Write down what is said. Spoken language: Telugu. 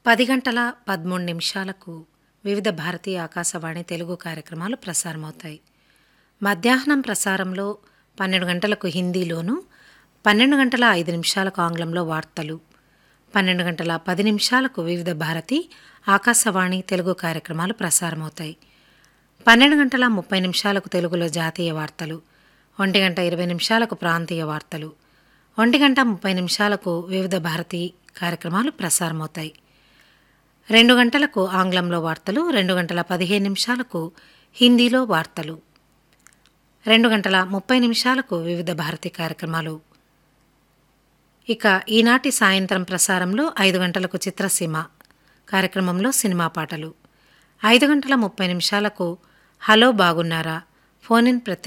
పది గంటల పదమూడు నిమిషాలకు వివిధ భారతీయ ఆకాశవాణి తెలుగు కార్యక్రమాలు ప్రసారమవుతాయి మధ్యాహ్నం ప్రసారంలో పన్నెండు గంటలకు హిందీలోను పన్నెండు గంటల ఐదు నిమిషాలకు ఆంగ్లంలో వార్తలు పన్నెండు గంటల పది నిమిషాలకు వివిధ భారతి ఆకాశవాణి తెలుగు కార్యక్రమాలు ప్రసారమవుతాయి పన్నెండు గంటల ముప్పై నిమిషాలకు తెలుగులో జాతీయ వార్తలు ఒంటి గంట ఇరవై నిమిషాలకు ప్రాంతీయ వార్తలు ఒంటి గంట ముప్పై నిమిషాలకు వివిధ భారతి కార్యక్రమాలు ప్రసారమవుతాయి రెండు గంటలకు ఆంగ్లంలో వార్తలు రెండు గంటల పదిహేను నిమిషాలకు హిందీలో వార్తలు రెండు గంటల ముప్పై నిమిషాలకు వివిధ భారతి కార్యక్రమాలు ఇక ఈనాటి సాయంత్రం ప్రసారంలో ఐదు గంటలకు చిత్రసీమ కార్యక్రమంలో సినిమా పాటలు ఐదు గంటల ముప్పై నిమిషాలకు హలో బాగున్నారా ఫోన్ ఇన్ ప్రత్యక్ష